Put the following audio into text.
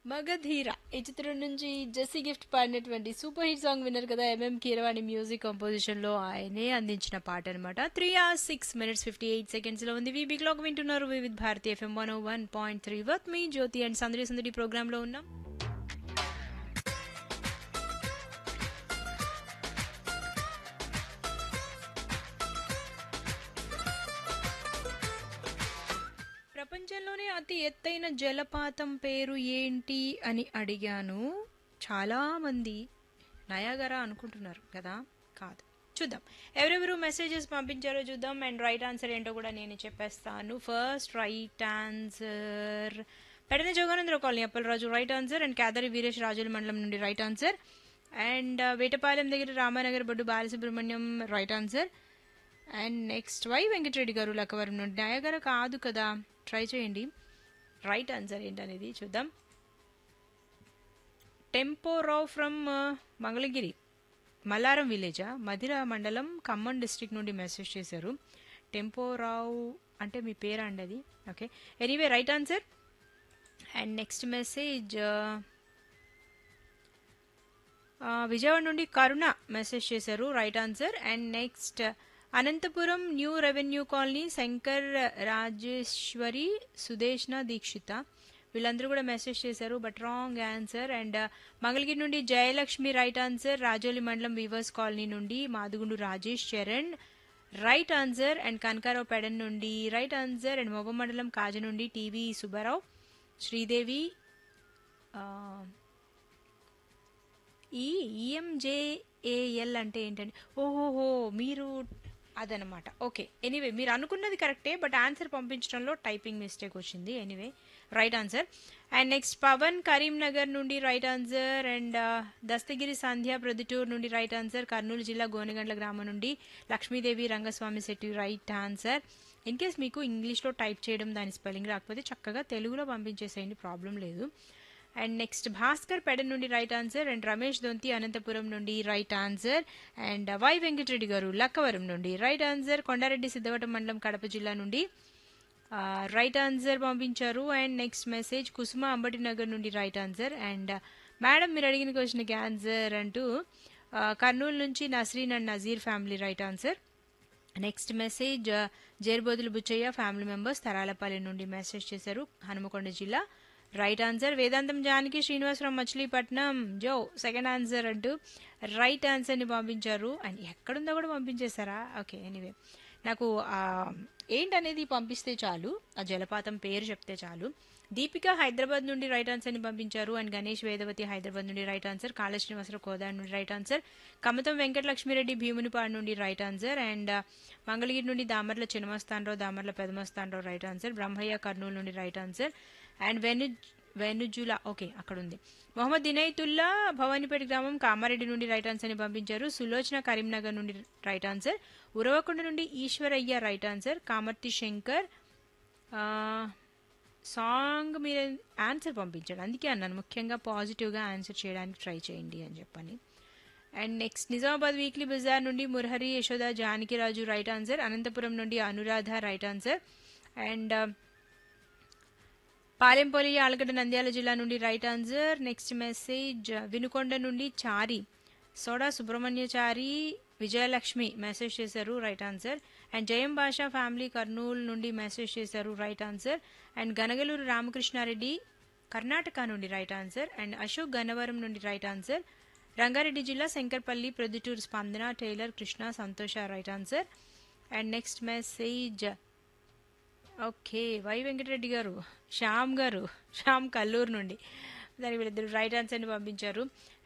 మగధీర ఈ చిత్రం నుంచి జెస్సీ గిఫ్ట్ పాడినటువంటి సూపర్ హిట్ సాంగ్ విన్నారు కదా ఎంఎం కీరవాణి మ్యూజిక్ కంపోజిషన్ లో ఆయనే అందించిన పాట అనమాట three hours six minutes fifty eight seconds లో ఉంది వీబీ క్లాక్ వింటున్నారు Vividh Bharati FM one one point three with మీ జ్యోతి అండ్ సందడి సందడి ప్రోగ్రామ్ లో ఉన్నాం ప్రపంచంలోనే అతి ఎత్తైన జలపాతం పేరు ఏంటి అని అడిగాను చాలా మంది నయాగరా అనుకుంటున్నారు కదా కాదు చూద్దాం ఎవరెవరు మెసేజెస్ పంపించారో చూద్దాం అండ్ రైట్ ఆన్సర్ ఏంటో కూడా నేను చెప్పేస్తాను first right answer Pedana Joganandra colony Appalaraju right answer and Kedari Veeresh Rajula మండలం నుండి రైట్ ఆన్సర్ అండ్ వేటపాలెం దగ్గర Ramanagar Boddu Balasubrahmanyam right answer and next Y Venkatareddy గారు లక్కవరం నుండి న్యాయగార కాదు కదా ట్రై చేయండి రైట్ ఆన్సర్ ఏంటనేది చూద్దాం టెంపోరావ్ ఫ్రమ్ మంగళగిరి మల్లారం విలేజా మధిర మండలం ఖమ్మం డిస్ట్రిక్ట్ నుండి మెసేజ్ చేశారు టెంపోరావ్ అంటే మీ పేరా అండి అది okay anyway right answer and next message Vijayawada నుండి కరుణ మెసేజ్ చేశారు right answer and next Anantapuram new revenue colony Shankar Rajeswari Sudeshna Deekshitha వీళ్ళందరూ కూడా మెసేజ్ చేశారు but wrong answer and Mangalagiri నుండి జయలక్ష్మి రైట్ ఆన్సర్ రాజోలి మండలం వీవర్స్ కాలనీ నుండి Madugundu Rajesh Charan right answer and Kanakarao Pedana నుండి రైట్ ఆన్సర్ అండ్ మొబ మండలం కాజ నుండి టీవీ సుబ్బారావు శ్రీదేవి ఈ ఈఎంజేఏఎల్ అంటే ఏంటండి ఓహోహో మీరు అదనమాట ఓకే ఎనీవే మీరు అనుకున్నది కరెక్టే బట్ ఆన్సర్ పంపించడంలో టైపింగ్ మిస్టేక్ వచ్చింది anyway right answer and next Pavan Karimnagar నుండి right answer and Dastagiri Sandhya Proddatur నుండి రైట్ ఆన్సర్ కర్నూలు జిల్లా గోనెగండ్ల గ్రామం నుండి Lakshmidevi Rangaswamy Setty right answer in case మీకు ఇంగ్లీష్లో టైప్ చేయడం దాని స్పెల్లింగ్ రాకపోతే చక్కగా తెలుగులో పంపించేసేయండి ప్రాబ్లం లేదు అండ్ నెక్స్ట్ భాస్కర్ పెడ నుండి right answer and Ramesh Donthi Anantapur నుండి right answer and Y Venkatareddy గారు లక్కవరం నుండి రైట్ ఆన్సర్ కొండారెడ్డి సిద్ధవటం మండలం కడప జిల్లా నుండి రైట్ ఆన్సర్ పంపించారు and next message Kusuma Ambati Nagar నుండి రైట్ ఆన్సర్ అండ్ మేడం మీరు అడిగిన క్వశ్చన్కి ఆన్సర్ అంటూ కర్నూలు నుంచి Nasreen and Nazeer family right answer next message జేర్బోదులు బుచ్చయ్య ఫ్యామిలీ మెంబర్స్ తరాలపల్లి నుండి మెసేజ్ చేశారు హనుమకొండ జిల్లా రైట్ ఆన్సర్ వేదాంతం జానకి శ్రీనివాసరావు మచిలీపట్నం జో సెకండ్ ఆన్సర్ అంటూ రైట్ ఆన్సర్ని పంపించారు అండ్ ఎక్కడుందో కూడా పంపించేశారా ఓకే ఎనీవే నాకు ఏంటనేది పంపిస్తే చాలు ఆ జలపాతం పేరు చెప్తే చాలు దీపిక హైదరాబాద్ నుండి రైట్ ఆన్సర్ని పంపించారు అండ్ గణేష్ వేదవతి హైదరాబాద్ నుండి రైట్ ఆన్సర్ కాళ శ్రీనివాసరావు కోదా నుండి రైట్ ఆన్సర్ కమతం వెంకటలక్ష్మిరెడ్డి భీమునిపాడు నుండి రైట్ ఆన్సర్ అండ్ మంగళగిరి నుండి దామర్ల చినమస్తానరావు దామర్ల పెదమస్తానరావు రైట్ ఆన్సర్ బ్రహ్మయ్య కర్నూలు నుండి రైట్ ఆన్సర్ అండ్ వెను వెనుజులా ఓకే అక్కడ ఉంది మొహమ్మద్ దినైతుల్లా భవానీపేట గ్రామం కామారెడ్డి నుండి రైట్ ఆన్సర్ని పంపించారు సులోచన కరీంనగర్ నుండి రైట్ ఆన్సర్ ఉరవకొండ నుండి Eswaraiah right answer Kamarthi Shankar song మీరు ఆన్సర్ పంపించాడు అందుకే అన్నాను ముఖ్యంగా పాజిటివ్గా ఆన్సర్ చేయడానికి ట్రై చేయండి అని చెప్పని అండ్ నెక్స్ట్ నిజామాబాద్ వీక్లీ బజార్ నుండి మురహరి యశోద జానకిరాజు రైట్ ఆన్సర్ అనంతపురం నుండి Anuradha right answer and Palempalli Allagadda Nandyala జిల్లా నుండి right answer next message Vinukonda నుండి చారి సోడా సుబ్రహ్మణ్యచారి విజయలక్ష్మి మెసేజ్ చేశారు right answer and Jayam Basha family Kurnool నుండి మెసేజ్ చేశారు right answer and Ganagaluru Ramakrishnareddy Karnataka నుండి right answer and Ashok Gannavaram నుండి రైట్ ఆన్సర్ రంగారెడ్డి జిల్లా శంకర్పల్లి ప్రొద్దుటూరు స్పందన tailor Krishna Santosha right answer and next message okay Y Venkatareddy గారు శ్యామ్ గారు శ్యామ్ కల్లూరు నుండి దానికి వీళ్ళిద్దరు రైట్ ఆన్సర్ని పంపించారు